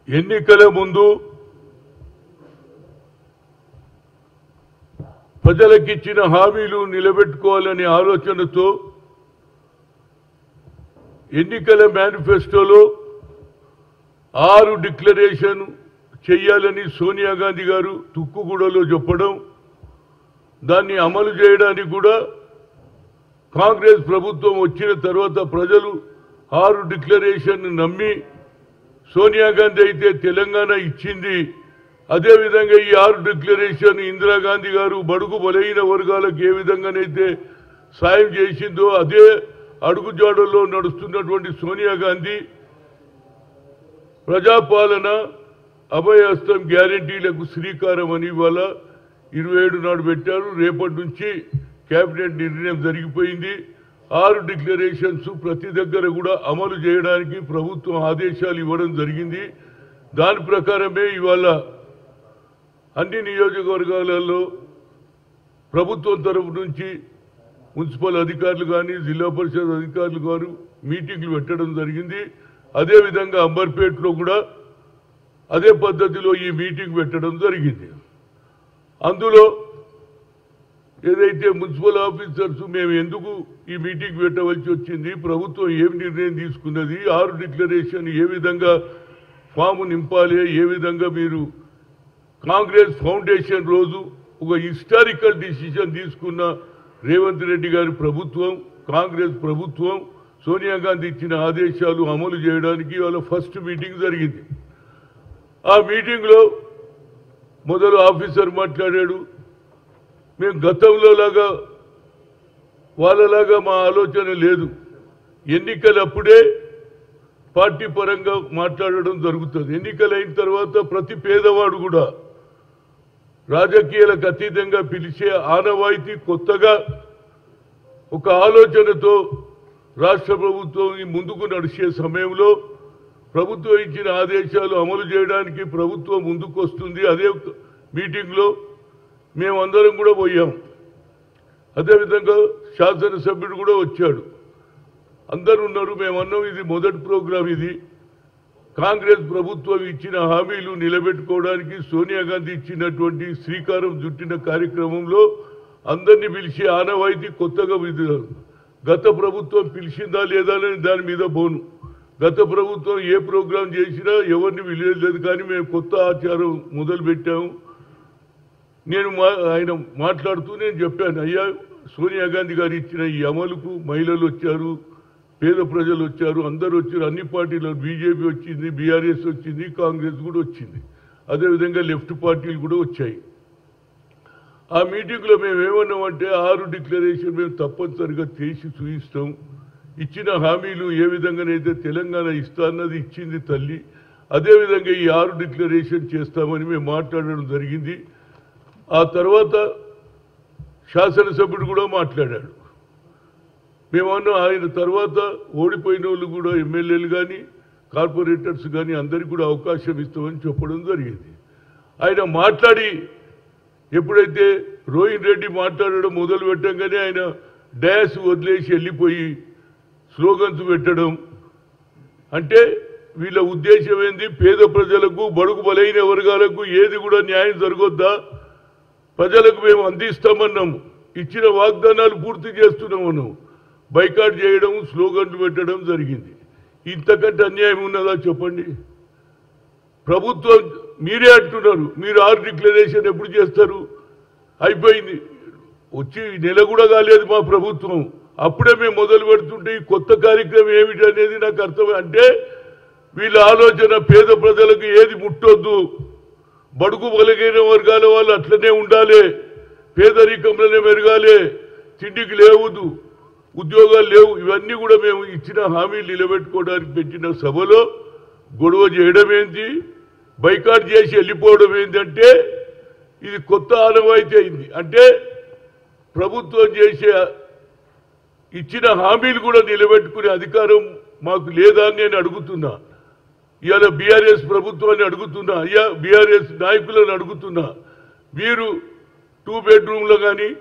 ఎన్నికల ముందు ప్రజలకిచ్చిన హామీలు నిలబెట్టుకోవాలనే ఆలోచనతో ఎన్నికల మేనిఫెస్టోలో ఆరు డిక్లరేషన్ చెయ్యాలని సోనియా గాంధీ గారు తుక్కుగూడలో చెప్పడం దాన్ని అమలు చేయడానికి కూడా కాంగ్రెస్ ప్రభుత్వం వచ్చిన తర్వాత ప్రజలు ఆరు డిక్లరేషన్ నమ్మి సోనియా గాంధీ అయితే తెలంగాణ ఇచ్చింది అదేవిధంగా ఈ ఆరు డిక్లరేషన్ ఇందిరాగాంధీ గారు బడుగు బలహీన వర్గాలకు ఏ విధంగానైతే సాయం చేసిందో అదే అడుగుజాడల్లో నడుస్తున్నటువంటి సోనియా గాంధీ ప్రజాపాలన అభయహస్తం గ్యారంటీలకు శ్రీకారం అని ఇవాళ ఇరవై ఏడు నాడు పెట్టారు రేపటి నుంచి కేబినెట్ నిర్ణయం జరిగిపోయింది ఆరు డిక్లరేషన్స్ ప్రతి దగ్గర కూడా అమలు చేయడానికి ప్రభుత్వం ఆదేశాలు ఇవ్వడం జరిగింది దాని ప్రకారమే ఇవాళ అన్ని నియోజకవర్గాలలో ప్రభుత్వం తరపు నుంచి మున్సిపల్ అధికారులు కానీ జిల్లా పరిషత్ అధికారులు గారు మీటింగ్లు పెట్టడం జరిగింది అదేవిధంగా అంబర్పేటలో కూడా అదే పద్ధతిలో ఈ మీటింగ్ పెట్టడం జరిగింది అందులో ఏదైతే మున్సిపల్ ఆఫీసర్స్ మేము ఎందుకు ఈ మీటింగ్ పెట్టవలసి వచ్చింది ప్రభుత్వం ఏం నిర్ణయం తీసుకున్నది ఆరు డిక్లరేషన్ ఏ విధంగా ఫామ్ నింపాలి ఏ విధంగా మీరు కాంగ్రెస్ ఫౌండేషన్ రోజు ఒక హిస్టారికల్ డిసిషన్ తీసుకున్న రేవంత్ రెడ్డి గారి ప్రభుత్వం కాంగ్రెస్ ప్రభుత్వం సోనియా గాంధీ ఇచ్చిన ఆదేశాలు అమలు చేయడానికి వాళ్ళ ఫస్ట్ మీటింగ్ జరిగింది ఆ మీటింగ్లో మొదలు ఆఫీసర్ మాట్లాడాడు మేము గతంలో లాగా వాళ్ళలాగా మా ఆలోచన లేదు ఎన్నికలప్పుడే పార్టీ పరంగా మాట్లాడడం జరుగుతుంది ఎన్నికలు అయిన తర్వాత ప్రతి పేదవాడు కూడా రాజకీయాలకు అతీతంగా పిలిచే ఆనవాయితీ కొత్తగా ఒక ఆలోచనతో రాష్ట్ర ప్రభుత్వం ఈ ముందుకు నడిచే సమయంలో ప్రభుత్వం ఇచ్చిన ఆదేశాలు అమలు చేయడానికి ప్రభుత్వం ముందుకు వస్తుంది అదే మీటింగ్లో మేమందరం కూడా పోయాం అదేవిధంగా శాసనసభ్యుడు కూడా వచ్చాడు అందరు ఉన్నారు మేమన్నాం ఇది మొదటి ప్రోగ్రాం ఇది కాంగ్రెస్ ప్రభుత్వం ఇచ్చిన హామీలు నిలబెట్టుకోవడానికి సోనియా గాంధీ ఇచ్చినటువంటి శ్రీకారం చుట్టిన కార్యక్రమంలో అందరినీ పిలిచి ఆనవాయితీ కొత్తగా విధులు గత ప్రభుత్వం పిలిచిందా లేదా అని దాని మీద పోను గత ప్రభుత్వం ఏ ప్రోగ్రాం చేసినా ఎవరిని విలువలేదు కానీ మేము కొత్త ఆచారం మొదలు పెట్టాము నేను మా ఆయన మాట్లాడుతూ నేను చెప్పాను అయ్యా సోనియా గాంధీ గారు ఇచ్చిన ఈ అమలుకు మహిళలు వచ్చారు పేద ప్రజలు వచ్చారు అందరూ వచ్చారు అన్ని పార్టీలు బీజేపీ వచ్చింది బీఆర్ఎస్ వచ్చింది కాంగ్రెస్ కూడా వచ్చింది అదేవిధంగా లెఫ్ట్ పార్టీలు కూడా వచ్చాయి ఆ మీటింగ్లో మేము ఏమన్నామంటే ఆరు డిక్లరేషన్ మేము తప్పనిసరిగా చేసి చూపిస్తాం ఇచ్చిన హామీలు ఏ విధంగానైతే తెలంగాణ ఇస్తా అన్నది ఇచ్చింది తల్లి అదేవిధంగా ఈ ఆరు డిక్లరేషన్ చేస్తామని మేము మాట్లాడడం జరిగింది ఆ తర్వాత శాసనసభ్యుడు కూడా మాట్లాడాడు మేమన్నా ఆయన తర్వాత ఓడిపోయిన వాళ్ళు కూడా ఎమ్మెల్యేలు కానీ కార్పొరేటర్స్ కానీ అందరికీ కూడా అవకాశం ఇస్తామని చెప్పడం జరిగింది ఆయన మాట్లాడి ఎప్పుడైతే రోహిన్ రెడ్డి మాట్లాడడం మొదలు పెట్టంగానే ఆయన డ్యాష్ వదిలేసి వెళ్ళిపోయి స్లోగన్స్ పెట్టడం అంటే వీళ్ళ ఉద్దేశం ఏంది పేద ప్రజలకు బడుగు బలైన వర్గాలకు ఏది కూడా న్యాయం జరగొద్దా ప్రజలకు మేము అందిస్తామన్నాము ఇచ్చిన వాగ్దానాలు పూర్తి చేస్తున్నామన్నాము బైకాట్ చేయడం స్లోగన్లు పెట్టడం జరిగింది ఇంతకంటే అన్యాయం ఉన్నదా చెప్పండి ప్రభుత్వం మీరే అంటున్నారు మీరు ఆరు డిక్లరేషన్ ఎప్పుడు చేస్తారు అయిపోయింది వచ్చి నెల కూడా కాలేదు మా ప్రభుత్వం అప్పుడే మేము మొదలు పెడుతుంటే ఈ కొత్త కార్యక్రమం ఏమిటి అనేది నాకు అర్థం అంటే వీళ్ళ ఆలోచన పేద ప్రజలకు ఏది ముట్టొద్దు బడుగు బలగైన వర్గాల వాళ్ళు అట్లనే ఉండాలి పేదరికంలోనే మెరగాలి తిండికి లేవదు ఉద్యోగాలు లేవు ఇవన్నీ కూడా మేము ఇచ్చిన హామీలు నిలబెట్టుకోవడానికి పెట్టిన సభలో గొడవ చేయడం ఏంటి బైకాట్ చేసి వెళ్ళిపోవడం ఏంటంటే ఇది కొత్త ఆనవాయితీ అయింది అంటే ప్రభుత్వం చేసే ఇచ్చిన హామీలు కూడా నిలబెట్టుకునే అధికారం మాకు లేదా అని నేను అడుగుతున్నా ఇవాళ బీఆర్ఎస్ ప్రభుత్వాన్ని అడుగుతున్నా అయ్యా బీఆర్ఎస్ నాయకులను అడుగుతున్నా మీరు టూ బెడ్రూమ్లో కానీ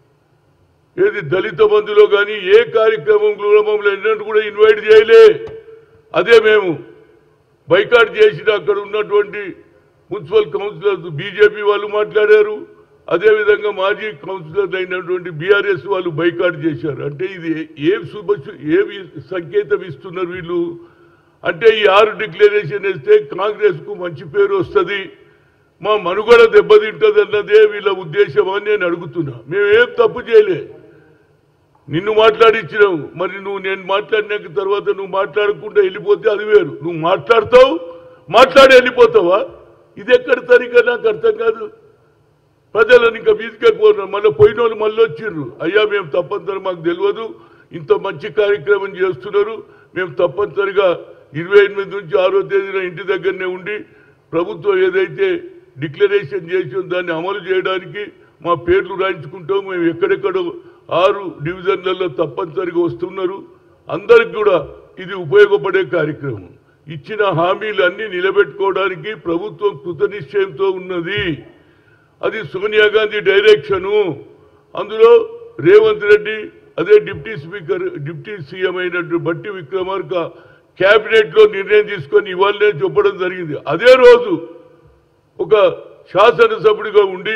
ఏది దళిత బంధులో కానీ ఏ కార్యక్రమం మమ్మల్ని ఎన్నట్టు కూడా ఇన్వైట్ చేయలే అదే మేము బైకాట్ చేసిన అక్కడ ఉన్నటువంటి మున్సిపల్ కౌన్సిలర్స్ బీజేపీ వాళ్ళు మాట్లాడారు అదేవిధంగా మాజీ కౌన్సిలర్ అయినటువంటి బీఆర్ఎస్ వాళ్ళు బైకాట్ చేశారు అంటే ఇది ఏ శుభ ఏమి సంకేతం ఇస్తున్నారు వీళ్ళు అంటే ఈ ఆరు డిక్లరేషన్ వేస్తే కాంగ్రెస్ కు మంచి పేరు వస్తుంది మా మనుగడ దెబ్బతింటది అన్నదే వీళ్ళ ఉద్దేశం అని నేను అడుగుతున్నా మేమేం తప్పు చేయలే నిన్ను మాట్లాడించినావు మరి నువ్వు నేను మాట్లాడినాక తర్వాత నువ్వు మాట్లాడకుండా వెళ్ళిపోతే అది వేరు నువ్వు మాట్లాడతావు మాట్లాడి వెళ్ళిపోతావా ఇది ఎక్కడ తరిగా నాకు అర్థం కాదు ప్రజలను ఇంకా తీసుకెళ్ళిపోతున్నారు మళ్ళీ పోయిన వాళ్ళు మళ్ళీ వచ్చిర్రు అయ్యా మేము తప్పనిసరి మాకు తెలియదు ఇంత మంచి కార్యక్రమం చేస్తున్నారు మేము తప్పనిసరిగా ఇరవై ఎనిమిది నుంచి ఆరో తేదీన ఇంటి దగ్గరనే ఉండి ప్రభుత్వం ఏదైతే డిక్లరేషన్ చేసిందో దాన్ని అమలు చేయడానికి మా పేర్లు రాయించుకుంటాం మేము ఎక్కడెక్కడో ఆరు డివిజన్లలో తప్పనిసరిగా వస్తున్నారు అందరికి కూడా ఇది ఉపయోగపడే కార్యక్రమం ఇచ్చిన హామీలు అన్ని నిలబెట్టుకోవడానికి ప్రభుత్వం కృతనిశ్చయంతో ఉన్నది అది సోనియా గాంధీ డైరెక్షను అందులో రేవంత్ రెడ్డి అదే డిప్టీ స్పీకర్ డిప్టీ సీఎం అయినట్టు బట్టి విక్రమార్క కేబినెట్ లో నిర్ణయం తీసుకొని ఇవ్వాలనే చెప్పడం జరిగింది అదే రోజు ఒక శాసనసభ్యుడిగా ఉండి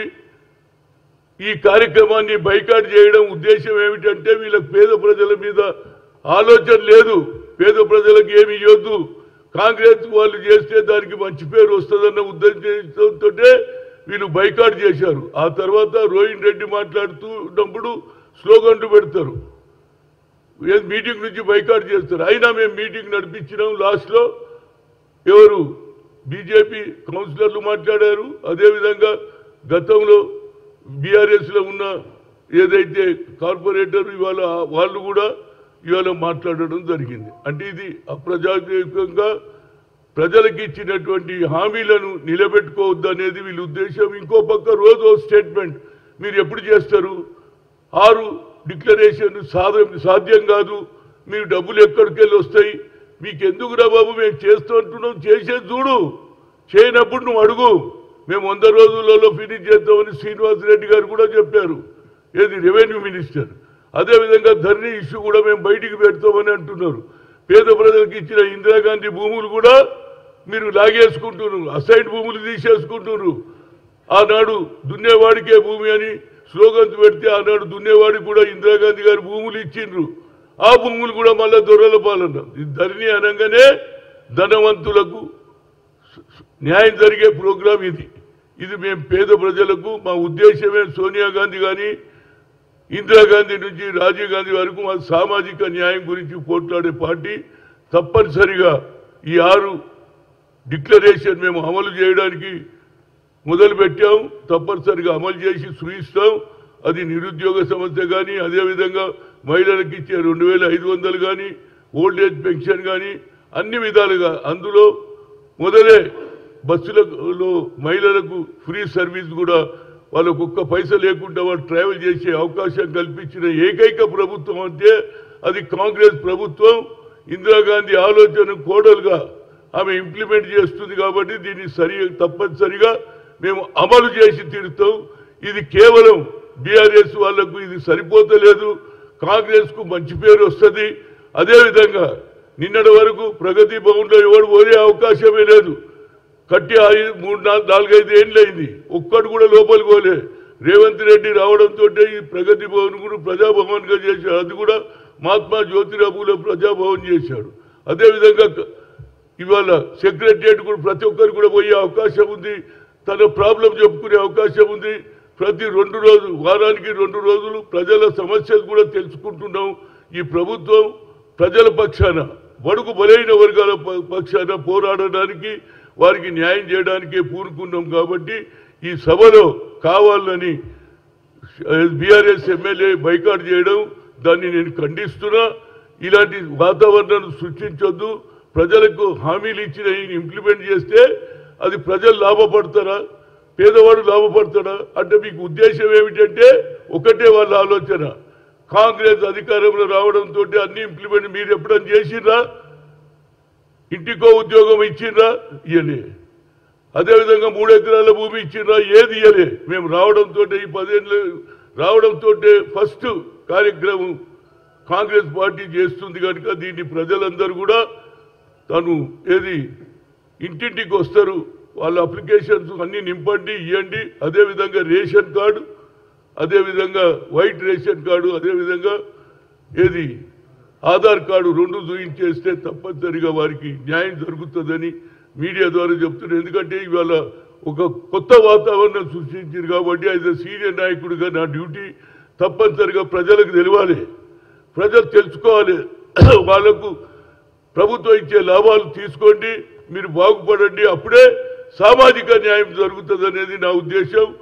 ఈ కార్యక్రమాన్ని బైకాట్ చేయడం ఉద్దేశం ఏమిటంటే వీళ్ళకి పేద ప్రజల మీద ఆలోచన లేదు పేద ప్రజలకు ఏమి ఇవ్వద్దు కాంగ్రెస్ వాళ్ళు చేస్తే దానికి మంచి పేరు వస్తుందన్న ఉద్దేశంతో వీళ్ళు బైకాట్ చేశారు ఆ తర్వాత రోహిన్ రెడ్డి మాట్లాడుతున్నప్పుడు స్లోగన్లు పెడతారు ఏ- మీటింగ్ నుంచి బైకాట్ చేస్తారు అయినా మేము మీటింగ్ నడిపించినాం లాస్ట్లో ఎవరు బీజేపీ కౌన్సిలర్లు మాట్లాడారు అదేవిధంగా గతంలో బీఆర్ఎస్ లో ఉన్న ఏదైతే కార్పొరేటర్ ఇవాళ వాళ్ళు కూడా ఇవాళ మాట్లాడడం జరిగింది అంటే ఇది అప్రజాతికంగా ప్రజలకు ఇచ్చినటువంటి హామీలను నిలబెట్టుకోవద్దు అనేది వీళ్ళ ఉద్దేశం ఇంకో పక్క రోజు ఓ స్టేట్మెంట్ మీరు ఎప్పుడు చేస్తారు ఆరు డిక్లరేషన్ సాధ్యం సాధ్యం కాదు మీరు డబ్బులు ఎక్కడికి వెళ్ళి వస్తాయి మీకు ఎందుకురా బాబు మేము చేస్తూ అంటున్నాం చేసేది చూడు చేయనప్పుడు నువ్వు అడుగు మేము వంద రోజులలో ఫినిష్ చేద్దామని శ్రీనివాస్ రెడ్డి గారు కూడా చెప్పారు ఏది రెవెన్యూ మినిస్టర్ అదేవిధంగా ధరణి ఇష్యూ కూడా మేము బయటికి పెడతామని అంటున్నారు పేద ప్రజలకు ఇచ్చిన ఇందిరాగాంధీ భూములు కూడా మీరు లాగేసుకుంటున్నారు అసైడ్ భూములు తీసేసుకుంటున్నారు ఆనాడు దున్నేవాడికే భూమి అని స్లోగన్స్ పెడితే ఆనాడు దున్నేవాడికి కూడా ఇందిరాగాంధీ గారు భూములు ఇచ్చిండ్రు ఆ భూములు కూడా మళ్ళా దొరల పాలన ఇది ధరణి అనగానే ధనవంతులకు న్యాయం జరిగే ప్రోగ్రాం ఇది ఇది మేము పేద ప్రజలకు మా ఉద్దేశమే సోనియా గాంధీ కానీ ఇందిరాగాంధీ నుంచి రాజీవ్ గాంధీ వరకు మా సామాజిక న్యాయం గురించి పోట్లాడే పార్టీ తప్పనిసరిగా ఈ ఆరు డిక్లరేషన్ మేము అమలు చేయడానికి మొదలు పెట్టాం తప్పనిసరిగా అమలు చేసి చూయిస్తాం అది నిరుద్యోగ సమస్య కానీ అదేవిధంగా మహిళలకు ఇచ్చే రెండు వేల ఐదు వందలు కానీ ఓల్డ్ ఏజ్ పెన్షన్ కానీ అన్ని విధాలుగా అందులో మొదలే బస్సులలో మహిళలకు ఫ్రీ సర్వీస్ కూడా వాళ్ళకు ఒక్క పైస లేకుండా వాళ్ళు ట్రావెల్ చేసే అవకాశం కల్పించిన ఏకైక ప్రభుత్వం అంటే అది కాంగ్రెస్ ప్రభుత్వం ఇందిరాగాంధీ ఆలోచన కోడలుగా ఆమె ఇంప్లిమెంట్ చేస్తుంది కాబట్టి దీన్ని సరి తప్పనిసరిగా మేము అమలు చేసి తీరుతాం ఇది కేవలం బీఆర్ఎస్ వాళ్లకు ఇది సరిపోతలేదు కాంగ్రెస్ కు మంచి పేరు వస్తుంది అదేవిధంగా నిన్నటి వరకు ప్రగతి భవన్లో ఎవడు పోయే అవకాశమే లేదు కట్టి ఐదు మూడు నాలుగు నాలుగైదు ఏళ్ళు అయింది ఒక్కడు కూడా లోపలికి పోలే రేవంత్ రెడ్డి రావడంతో ఈ ప్రగతి భవన్ కూడా ప్రజాభవన్ గా చేశాడు అది కూడా మహాత్మా జ్యోతిరావులో ప్రజాభవన్ చేశాడు అదేవిధంగా క- ఇవాళ సెక్రటరియట్ కూడా ప్రతి ఒక్కరు కూడా పోయే అవకాశం ఉంది తన ప్రాబ్లం చెప్పుకునే అవకాశం ఉంది ప్రతి రెండు రోజులు వారానికి రెండు రోజులు ప్రజల సమస్యలు కూడా తెలుసుకుంటున్నాం ఈ ప్రభుత్వం ప్రజల పక్షాన బడుగు బలైన వర్గాల ప- పక్షాన పోరాడడానికి వారికి న్యాయం చేయడానికే పూనుకున్నాం కాబట్టి ఈ సభలో కావాలని బీఆర్ఎస్ ఎమ్మెల్యే బైకాట్ చేయడం దాన్ని నేను ఖండిస్తున్నా ఇలాంటి వాతావరణాన్ని సృష్టించొద్దు ప్రజలకు హామీలు ఇచ్చిన ఇంప్లిమెంట్ చేస్తే అది ప్రజలు లాభపడతారా పేదవాడు లాభపడతాడా అంటే మీకు ఉద్దేశం ఏమిటంటే ఒకటే వాళ్ళ ఆలోచన కాంగ్రెస్ అధికారంలో రావడంతో అన్ని ఇంప్లిమెంట్ మీరు ఎప్పుడైనా చేసిండ్రా ఇంటికో ఉద్యోగం ఇచ్చిండ్రా ఇయ్యలే అదేవిధంగా మూడు ఎకరాల భూమి ఇచ్చిండ్రా ఏది ఇయ్యలే మేము రావడంతో ఈ పదేళ్ళు రావడంతో ఫస్ట్ కార్యక్రమం కాంగ్రెస్ పార్టీ చేస్తుంది కనుక దీన్ని ప్రజలందరూ కూడా తను ఏది ఇంటింటికి వస్తారు వాళ్ళ అప్లికేషన్స్ అన్నీ నింపండి ఇవ్వండి అదేవిధంగా రేషన్ కార్డు అదేవిధంగా వైట్ రేషన్ కార్డు అదేవిధంగా ఏది ఆధార్ కార్డు రెండు చూయించేస్తే తప్పనిసరిగా వారికి న్యాయం జరుగుతుందని మీడియా ద్వారా చెప్తున్నారు ఎందుకంటే ఇవాళ ఒక కొత్త వాతావరణం సృష్టించారు కాబట్టి యాజ్ సీనియర్ నాయకుడిగా నా డ్యూటీ తప్పనిసరిగా ప్రజలకు తెలియాలి ప్రజలు తెలుసుకోవాలి వాళ్ళకు ప్రభుత్వం ఇచ్చే లాభాలు తీసుకోండి మీరు బాగుపడండి అప్పుడే సామాజిక న్యాయం జరుగుతుంది అనేది నా ఉద్దేశం